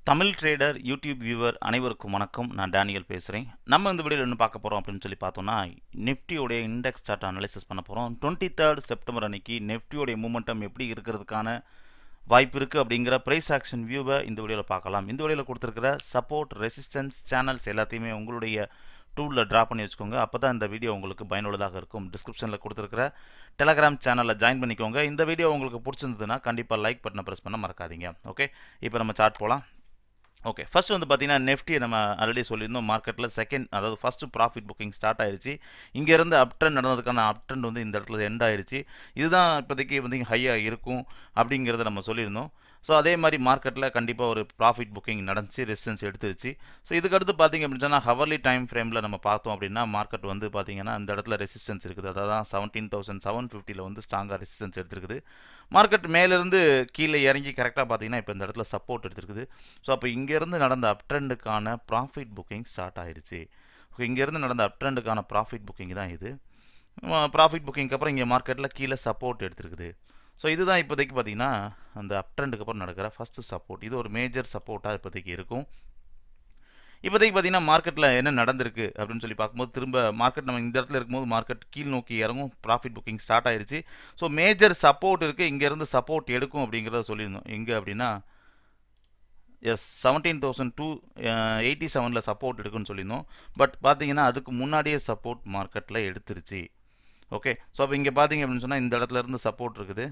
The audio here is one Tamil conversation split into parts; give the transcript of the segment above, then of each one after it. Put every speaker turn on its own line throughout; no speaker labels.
தமிழ் ட்ரேடர் யூடியூப் வியூவர் அனைவருக்கும் வணக்கம் நான் டேனியல் பேசுகிறேன் நம்ம இந்த வீடியோவில் என்ன பார்க்க போகிறோம் அப்படின்னு சொல்லி பார்த்தோம்னா நிஃப்டியோடைய இண்டெக்ஸ் சார்ட் அனலைசிஸ் பண்ண போகிறோம் டுவெண்ட்டி தேர்ட் செப்டம்பர் அன்னைக்கு நிஃப்டியோடைய மூமெண்டம் எப்படி இருக்கிறதுக்கான வாய்ப்பு இருக்குது அப்படிங்கிற ப்ரைஸ் ஆக்ஷன் வியூவை இந்த வீடியோவில் பார்க்கலாம் இந்த வீடியோவில் கொடுத்துருக்கிற சப்போர்ட் ரெசிஸ்டன்ஸ் சேனல்ஸ் எல்லாத்தையுமே உங்களுடைய டூலில் ட்ரா பண்ணி வச்சுக்கோங்க அப்போ தான் இந்த வீடியோ உங்களுக்கு பயனுள்ளதாக இருக்கும் டிஸ்கிரிப்ஷனில் கொடுத்துருக்கிற டெலகிராம் சேனலில் ஜாயின் பண்ணிக்கோங்க இந்த வீடியோ உங்களுக்கு பிடிச்சிருந்ததுன்னா கண்டிப்பாக லைக் பட்டனை ப்ரெஸ் பண்ண மறக்காதீங்க ஓகே இப்போ நம்ம சார்ட் போகலாம் ஓகே ஃபர்ஸ்ட் வந்து பார்த்தீங்கன்னா நெஃப்டி நம்ம ஆல்ரெடி சொல்லியிருந்தோம் மார்க்கெட்டில் செகண்ட் அதாவது ஃபஸ்ட்டு ப்ராஃபிட் புக்கிங் ஸ்டார்ட் ஆயிருச்சு இங்கேருந்து அப் ட்ரெண்ட் நடந்ததுக்கான அப் ட்ரெண்ட் வந்து இந்த இடத்துல எண்ட் ஆயிருச்சு இதுதான் இப்போதைக்கு வந்து ஹையாக இருக்கும் அப்படிங்கிறத நம்ம சொல்லியிருந்தோம் ஸோ அதே மாதிரி மார்க்கெட்டில் கண்டிப்பாக ஒரு ப்ராஃபிட் புக்கிங் நடந்துச்சு ரெசிஸ்டன்ஸ் எடுத்துருச்சு ஸோ இதுக்கடுத்து பார்த்தீங்க அப்படின்னு சொன்னால் ஹவர்லி டைம் ஃப்ரேமில் நம்ம பார்த்தோம் அப்படின்னா மார்க்கெட் வந்து பார்த்தீங்கன்னா இந்த இடத்துல ரெசிஸ்டன்ஸ் இருக்குது அதாவது செவன்டீன் தௌசண்ட் செவன் ஃபிஃப்டியில் வந்து ஸ்ட்ராங்காக ரெசிஸ்டன்ஸ் எடுத்துருக்குது மார்க்கெட் மேலேருந்து கீழே இறங்கி கரெக்டாக பார்த்தீங்கன்னா இப்போ இந்த இடத்துல சப்போர்ட் எடுத்துருக்குது ஸோ அப்போ இங்கேருந்து நடந்த அப் ட்ரெண்டுக்கான ப்ராஃபிட் புக்கிங் ஸ்டார்ட் ஆயிருச்சு ஓகே இங்கேருந்து நடந்த அப் ட்ரெண்டுக்கான ப்ராஃபிட் புக்கிங் தான் இது ப்ராஃபிட் புக்கிங்க்கு அப்புறம் இங்கே மார்க்கெட்டில் கீழே சப்போர்ட் எடுத்துருக்குது ஸோ இதுதான் இப்போதைக்கு பார்த்தீங்கன்னா அந்த அப் ட்ரெண்டுக்கு அப்புறம் நடக்கிற ஃபஸ்ட்டு சப்போர்ட் இது ஒரு மேஜர் சப்போர்ட்டாக இப்போதைக்கு இருக்கும் இப்போதைக்கு பார்த்தீங்கன்னா மார்க்கெட்டில் என்ன நடந்திருக்கு அப்படின்னு சொல்லி பார்க்கும்போது திரும்ப மார்க்கெட் நம்ம இந்த இடத்துல இருக்கும்போது மார்க்கெட் கீழ் நோக்கி இறங்கும் ப்ராஃபிட் புக்கிங் ஸ்டார்ட் ஆயிருச்சு ஸோ மேஜர் சப்போர்ட் இருக்குது இங்கேருந்து சப்போர்ட் எடுக்கும் அப்படிங்கிறத சொல்லியிருந்தோம் எங்கே அப்படின்னா S seventeen thousand two eighty செவனில் சப்போர்ட் எடுக்குன்னு சொல்லியிருந்தோம் பட் பார்த்தீங்கன்னா அதுக்கு முன்னாடியே சப்போர்ட் மார்க்கெட்டில் எடுத்துருச்சு ஓகே ஸோ அப்போ இங்கே பார்த்தீங்க அப்படின்னு சொன்னால் இந்த இடத்துல இருந்து சப்போர்ட் இருக்குது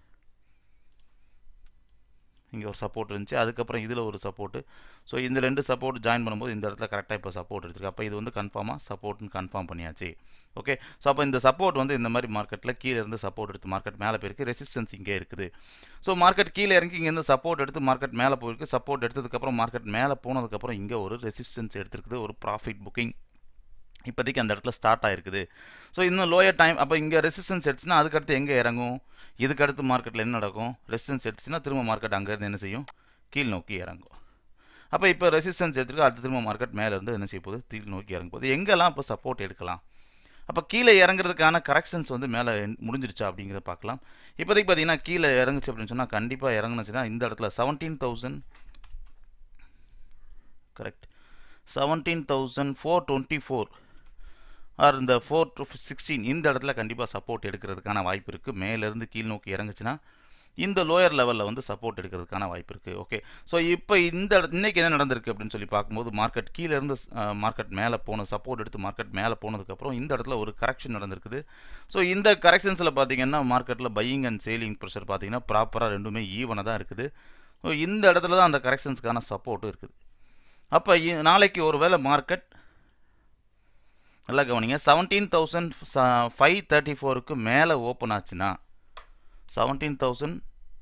இங்கே ஒரு சப்போர்ட் இருந்துச்சு அதுக்கப்புறம் இதில் ஒரு சப்போர்ட்டு ஸோ இந்த ரெண்டு சப்போர்ட் ஜாயின் பண்ணும்போது இந்த இடத்துல கரெக்டாக இப்போ சப்போர்ட் எடுத்துருக்கு அப்போ இது வந்து கன்ஃபார்மாக சப்போர்ட்னு கன்ஃபார்ம் பண்ணியாச்சு ஓகே ஸோ அப்போ இந்த சப்போர்ட் வந்து இந்த மாதிரி மார்க்கெட்டில் கீழே இருந்து சப்போர்ட் எடுத்து மார்க்கெட் மேலே போயிருக்கு ரெசிஸ்டன்ஸ் இங்கே இருக்குது ஸோ மார்க்கெட் கீழே இறங்கி இங்கேருந்து சப்போர்ட் எடுத்து மார்க்கெட் மேலே போயிருக்கு சப்போர்ட் எடுத்ததுக்கப்புறம் மார்க்கெட் மேலே போனதுக்கப்புறம் இங்கே ஒரு ரெசிஸ்டன்ஸ் எடுத்துருக்குது ஒரு ப்ராஃபிட் புக்கிங் இப்போதைக்கு அந்த இடத்துல ஸ்டார்ட் ஆயிருக்குது ஸோ இன்னும் லோயர் டைம் அப்போ இங்கே ரெசிஸ்டன்ஸ் எடுத்துச்சுன்னா அதுக்கடுத்து எங்கே இறங்கும் இதுக்கடுத்து மார்க்கெட்டில் என்ன நடக்கும் ரெசிஸ்டன்ஸ் எடுத்துச்சுன்னா திரும்ப மார்க்கெட் அங்கேருந்து என்ன செய்யும் கீழ் நோக்கி இறங்கும் அப்போ இப்போ ரெசிஸ்டன்ஸ் எடுத்துருக்கு அடுத்து திரும்ப மார்க்கெட் மேலேருந்து என்ன செய்ய போகுது கீழ் நோக்கி இறங்கும் போது எங்கெல்லாம் இப்போ சப்போர்ட் எடுக்கலாம் அப்போ கீழே இறங்குறதுக்கான கரெக்ஷன்ஸ் வந்து மேலே முடிஞ்சிருச்சா அப்படிங்கிறத பார்க்கலாம் இப்போதைக்கு பார்த்தீங்கன்னா கீழே இறங்குச்சு அப்படின்னு சொன்னால் கண்டிப்பாக இறங்குனுச்சுன்னா இந்த இடத்துல seventeen thousand correct seventeen thousand four twenty four or இந்த ஃபோர் டு சிக்ஸ்டீன் இந்த இடத்துல கண்டிப்பாக சப்போர்ட் எடுக்கிறதுக்கான வாய்ப்பு இருக்குது மேலேருந்து கீழ் நோக்கி இறங்குச்சுன்னா இந்த லோயர் லெவலில் வந்து சப்போர்ட் எடுக்கிறதுக்கான வாய்ப்பு இருக்குது ஓகே ஸோ இப்போ இந்த இன்றைக்கி என்ன நடந்திருக்கு அப்படின்னு சொல்லி பார்க்கும்போது மார்க்கெட் கீழேருந்து மார்க்கெட் மேலே போன சப்போர்ட் எடுத்து மார்க்கெட் மேலே போனதுக்கப்புறம் இந்த இடத்துல ஒரு கரெக்ஷன் நடந்திருக்குது ஸோ இந்த கரெக்ஷன்ஸில் பார்த்தீங்கன்னா மார்க்கெட்டில் பையிங் அண்ட் சேலிங் ப்ரெஷர் பார்த்தீங்கன்னா ப்ராப்பராக ரெண்டுமே ஈவனாக தான் இருக்குது ஸோ இந்த இடத்துல தான் அந்த கரெக்ஷன்ஸ்க்கான சப்போர்ட்டும் இருக்குது அப்போ நாளைக்கு ஒரு வேளை மார்க்கெட் நல்லா கவனிங்க செவன்டீன் தௌசண்ட் ஃபைவ் தேர்ட்டி ஃபோருக்கு மேலே ஓப்பன் ஆச்சுன்னா செவன்டீன் தௌசண்ட்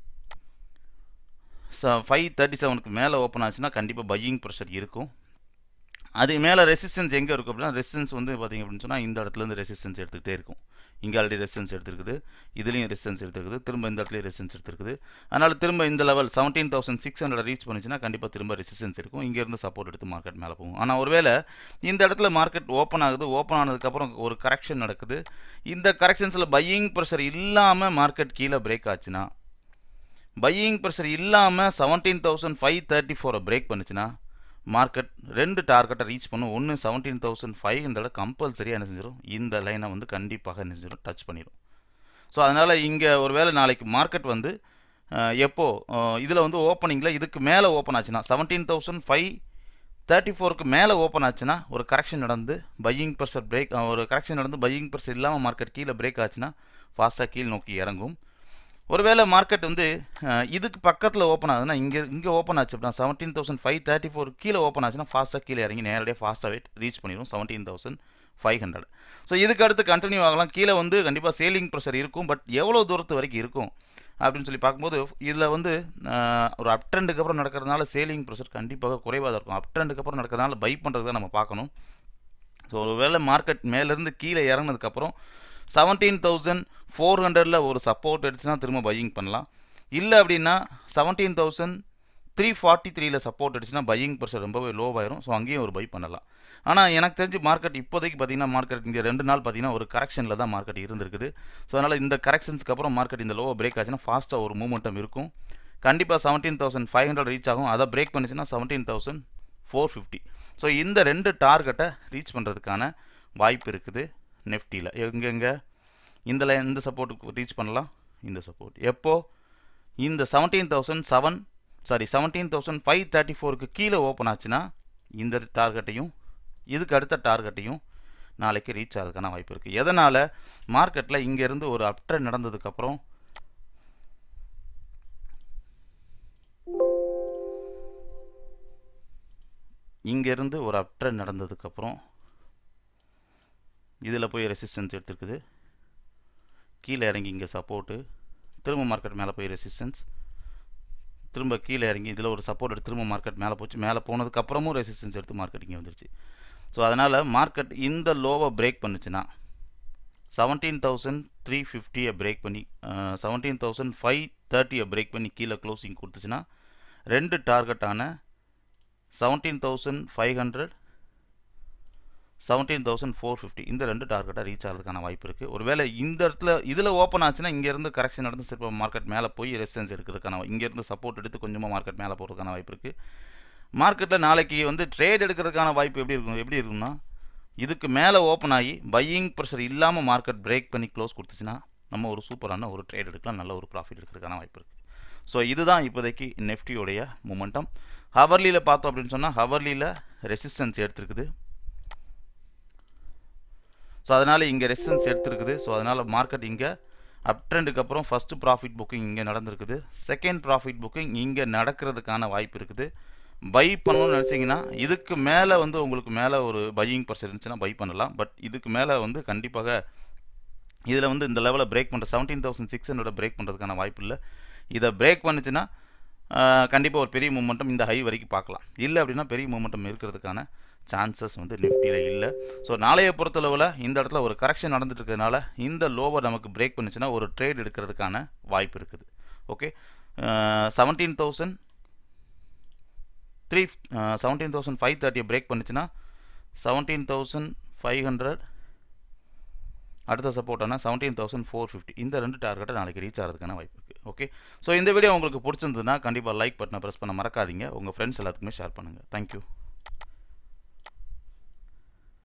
ச ஃபைவ் தேர்ட்டி செவனுக்கு மேலே ஓப்பன் ஆச்சுன்னா கண்டிப்பாக பையிங் ப்ரெஷர் இருக்கும் அது மேலே ரெசிஸ்டன்ஸ் எங்கே இருக்கும் அப்படின்னா ரெசிஸ்டன்ஸ் வந்து பார்த்திங்க அப்படின்னு சொன்னால் இந்த இடத்துலேருந்து ரெசிஸ்டன்ஸ் எடுத்துக்கிட்டே இருக்கும் இங்கே ஆல்ரெடி ரெசிஸ்டன்ஸ் எடுத்துருக்குது இதுலேயும் ரெசிஸ்டன்ஸ் எடுத்துருக்குது திரும்ப இந்த இடத்துலையும் ரெசிஸ்டன்ஸ் எடுத்துருக்குது அதனால் திரும்ப இந்த level seventeen thousand six hundred reach பண்ணிச்சுன்னா கண்டிப்பாக திரும்ப ரெசிஸ்டன்ஸ் இருக்கும் இங்கேருந்து சப்போர்ட் எடுத்து மார்க்கெட் மேலே போகும் ஆனால் ஒருவேளை இந்த இடத்துல மார்க்கெட் ஓப்பன் ஆகுது ஓப்பன் ஆனதுக்கப்புறம் ஒரு கரெக்ஷன் நடக்குது இந்த கரெக்ஷன்ஸில் பையிங் ப்ரெஷர் இல்லாமல் மார்க்கெட் கீழே பிரேக் ஆச்சுன்னா பையிங் ப்ரெஷர் இல்லாமல் செவன்டீன் தௌசண்ட் ஃபைவ் தேர்ட்டி ஃபோரை பிரேக் பண்ணுச்சுன்னா மார்க்கெட் ரெண்டு டார்கெட்டை ரீச் பண்ணும் ஒன்று செவன்டீன் தௌசண்ட் ஃபைவ் ஹண்ட்ரட் கம்பல்சரியாக என்ன செஞ்சிடும் இந்த லைனை வந்து கண்டிப்பாக என்ன செஞ்சிடும் டச் பண்ணிடும் ஸோ அதனால் இங்கே ஒரு வேளை நாளைக்கு மார்க்கெட் வந்து எப்போ இதில் வந்து ஓப்பனிங்கில் இதுக்கு மேலே ஓப்பன் ஆச்சுன்னா செவன்டீன் தௌசண்ட் ஃபைவ் தேர்ட்டி ஃபோருக்கு மேலே ஓப்பன் ஆச்சுன்னா ஒரு கரெக்ஷன் நடந்து பையிங் ப்ரெஷர் பிரேக் ஒரு கரெக்ஷன் நடந்து பையிங் ப்ரெஷர் இல்லாமல் மார்க்கெட் கீழே பிரேக் ஆச்சுன்னா ஃபாஸ்ட்டாக கீழ் நோக்கி இறங்கும் ஒருவேளை மார்க்கெட் வந்து இதுக்கு பக்கத்தில் ஓப்பன் ஆகுதுன்னா இங்கே இங்கே ஓப்பன் ஆச்சு அப்படின்னா seventeen thousand five thirty four கீழே ஓப்பன் ஆச்சுன்னா ஃபாஸ்ட்டாக கீழே இறங்கி நேரடியாக ஃபாஸ்ட்டாகவே ரீச் பண்ணிடும் seventeen thousand five hundred so இதுக்கு அடுத்து கண்டினியூ ஆகலாம் கீழே வந்து கண்டிப்பாக சேலிங் ப்ரெஷர் இருக்கும் பட் எவ்வளோ தூரத்து வரைக்கும் இருக்கும் அப்படின்னு சொல்லி பார்க்கும்போது இதில் வந்து ஒரு அப் ட்ரெண்டுக்கு அப்புறம் நடக்கிறதுனால சேலிங் ப்ரெஷர் கண்டிப்பாக குறைவாக தான் இருக்கும் அப் ட்ரெண்டுக்கு அப்புறம் நடக்கிறதுனால பை பண்ணுறது தான் நம்ம பார்க்கணும் ஸோ ஒருவேளை மார்க்கெட் மேலேருந்து கீழே இறங்கினதுக்கப்புறம் செவன்டீன் தௌசண்ட் ஃபோர் ஹண்ட்ரடில் ஒரு சப்போர்ட் எடுத்துச்சுன்னா திரும்ப பையிங் பண்ணலாம் இல்லை அப்படின்னா செவன்டீன் தௌசண்ட் த்ரீ ஃபார்ட்டி த்ரீல சப்போர்ட் அடிச்சுன்னா பையிங் ப்ரெஷர் ரொம்பவே லோவாயிரும் ஸோ அங்கேயும் ஒரு பை பண்ணலாம் ஆனால் எனக்கு தெரிஞ்சு மார்க்கெட் இப்போதைக்கு பார்த்தீங்கன்னா மார்க்கெட் இங்கே ரெண்டு நாள் பார்த்தீங்கன்னா ஒரு கரெக்ஷனில் தான் மார்க்கெட் இருந்திருக்குது ஸோ அதனால் இந்த கரெக்ஷன்ஸ்க்கு அப்புறம் மார்க்கெட் இந்த லோவை பிரேக் ஆச்சுன்னா ஃபாஸ்ட்டாக ஒரு மூமெண்டம் இருக்கும் கண்டிப்பாக seventeen thousand five hundred reach ஆகும் அதை பிரேக் பண்ணிச்சுன்னா seventeen thousand four fifty so இந்த ரெண்டு டார்கெட்டை ரீச் பண்ணுறதுக்கான வாய்ப்பு இருக்குது நெஃப்டியில் எங்கெங்கே இந்த லைன் இந்த சப்போர்ட்டுக்கு ரீச் பண்ணலாம் இந்த சப்போர்ட் எப்போ இந்த seventeen thousand seven sorry seventeen thousand five thirty ஃபோருக்கு கீழே ஓப்பன் ஆச்சுன்னா இந்த டார்கெட்டையும் இதுக்கு அடுத்த டார்கெட்டையும் நாளைக்கு ரீச் ஆகிறதுக்கான வாய்ப்பு இருக்குது எதனால் மார்க்கெட்டில் இங்கேருந்து ஒரு அப்ட்ரெண்ட் நடந்ததுக்கப்புறம் இங்கேருந்து ஒரு அப்ட்ரெண்ட் நடந்ததுக்கப்புறம் இதில் போய் ரெசிஸ்டன்ஸ் எடுத்துருக்குது கீழே இறங்கி இங்கே சப்போர்ட்டு திரும்ப மார்க்கெட் மேலே போய் ரெசிஸ்டன்ஸ் திரும்ப கீழே இறங்கி இதில் ஒரு சப்போர்ட் எடுத்து திரும்ப மார்க்கெட் மேலே போச்சு மேலே போனதுக்கப்புறமும் ரெசிஸ்டன்ஸ் எடுத்து மார்க்கெட் இங்கே வந்துருச்சு ஸோ அதனால் மார்க்கெட் இந்த லோவை பிரேக் பண்ணுச்சுன்னா செவன்டீன் தௌசண்ட் த்ரீ ஃபிஃப்டியை பிரேக் பண்ணி செவன்டீன் தௌசண்ட் ஃபைவ் தேர்ட்டியை பிரேக் பண்ணி கீழே க்ளோசிங் கொடுத்துச்சுன்னா ரெண்டு டார்கெட்டான seventeen thousand five hundred seventeen thousand four fifty இந்த ரெண்டு டார்கெட்டாக ரீச் ஆகிறதுக்கான வாய்ப்பு இருக்குது ஒருவேளை இந்த இடத்துல இதில் ஓப்பன் ஆச்சுன்னா இங்கேருந்து கரெக்ஷன் நடந்து சிறப்பு மார்க்கெட் மேலே போய் ரெசிஸ்டன்ஸ் எடுக்கிறதுக்கான இங்கேருந்து சப்போர்ட் எடுத்து கொஞ்சமாக மார்க்கெட் மேலே போகிறதுக்கான வாய்ப்பு இருக்குது மார்க்கெட்டில் நாளைக்கு வந்து ட்ரேட் எடுக்கிறதுக்கான வாய்ப்பு எப்படி இருக்கும் எப்படி இருக்கும்னா இதுக்கு மேலே ஓப்பன் ஆகி பையிங் ப்ரெஷர் இல்லாமல் மார்க்கெட் பிரேக் பண்ணி க்ளோஸ் கொடுத்துச்சுன்னா நம்ம ஒரு சூப்பரான ஒரு ட்ரேட் எடுக்கலாம் நல்ல ஒரு ப்ராஃபிட் எடுக்கிறதுக்கான வாய்ப்பு இருக்குது ஸோ இதுதான் இப்போதைக்கு நெஃப்டியோடைய மூமெண்டம் ஹவர்லியில் பார்த்தோம் அப்படின்னு சொன்னால் ஹவர்லியில் ரெசிஸ்டன்ஸ் எடுத்துருக்குது ஸோ அதனால் இங்கே ரெசிஸ்டன்ஸ் எடுத்துருக்குது ஸோ அதனால் மார்க்கெட் இங்கே அப் ட்ரெண்டுக்கு அப்புறம் ஃபஸ்ட்டு ப்ராஃபிட் புக்கிங் இங்கே நடந்திருக்குது செகண்ட் ப்ராஃபிட் புக்கிங் இங்கே நடக்கிறதுக்கான வாய்ப்பு இருக்குது பை பண்ணணும்னு நினச்சிங்கன்னா இதுக்கு மேலே வந்து உங்களுக்கு மேலே ஒரு பையிங் பர்சன் இருந்துச்சுன்னா பை பண்ணலாம் பட் இதுக்கு மேலே வந்து கண்டிப்பாக இதில் வந்து இந்த லெவலில் பிரேக் பண்ணுற seventeen thousand six hundred break பண்ணுறதுக்கான வாய்ப்பு இல்லை இதை பிரேக் பண்ணுச்சுன்னா கண்டிப்பாக ஒரு பெரிய மூமெண்டம் இந்த ஹை வரைக்கும் பார்க்கலாம் இல்லை அப்படின்னா பெரிய மூமெண்டம் இருக்கிறதுக்கான சான்சஸ் வந்து நிஃப்டியில் இல்லை ஸோ நாளைய பொறுத்தளவில் இந்த இடத்துல ஒரு கரெக்ஷன் நடந்துட்டு இருக்கிறதுனால இந்த லோவர் நமக்கு பிரேக் பண்ணுச்சுன்னா ஒரு ட்ரேட் எடுக்கிறதுக்கான வாய்ப்பு இருக்குது okay seventeen thousand three seventeen thousand five தேர்ட்டியை பிரேக் பண்ணுச்சுன்னா செவன்டீன் தௌசண்ட் ஃபைவ் ஹண்ட்ரட் அடுத்த சப்போர்ட்டானா செவன்டீன் தௌசண்ட் ஃபோர் ஃபிஃப்டி இந்த ரெண்டு டார்கெட்டை நாளைக்கு ரீச் ஆகிறதுக்கான வாய்ப்பு இருக்குது ஓகே ஸோ இந்த வீடியோ உங்களுக்கு பிடிச்சிருந்ததுன்னா கண்டிப்பாக லைக் பட்டனை ப்ரெஸ் பண்ண மறக்காதீங்க உங்கள் ஃப்ரெண்ட்ஸ் எல்லாத்துக்குமே ஷேர் பண்ணுங்கள் தேங்க்யூ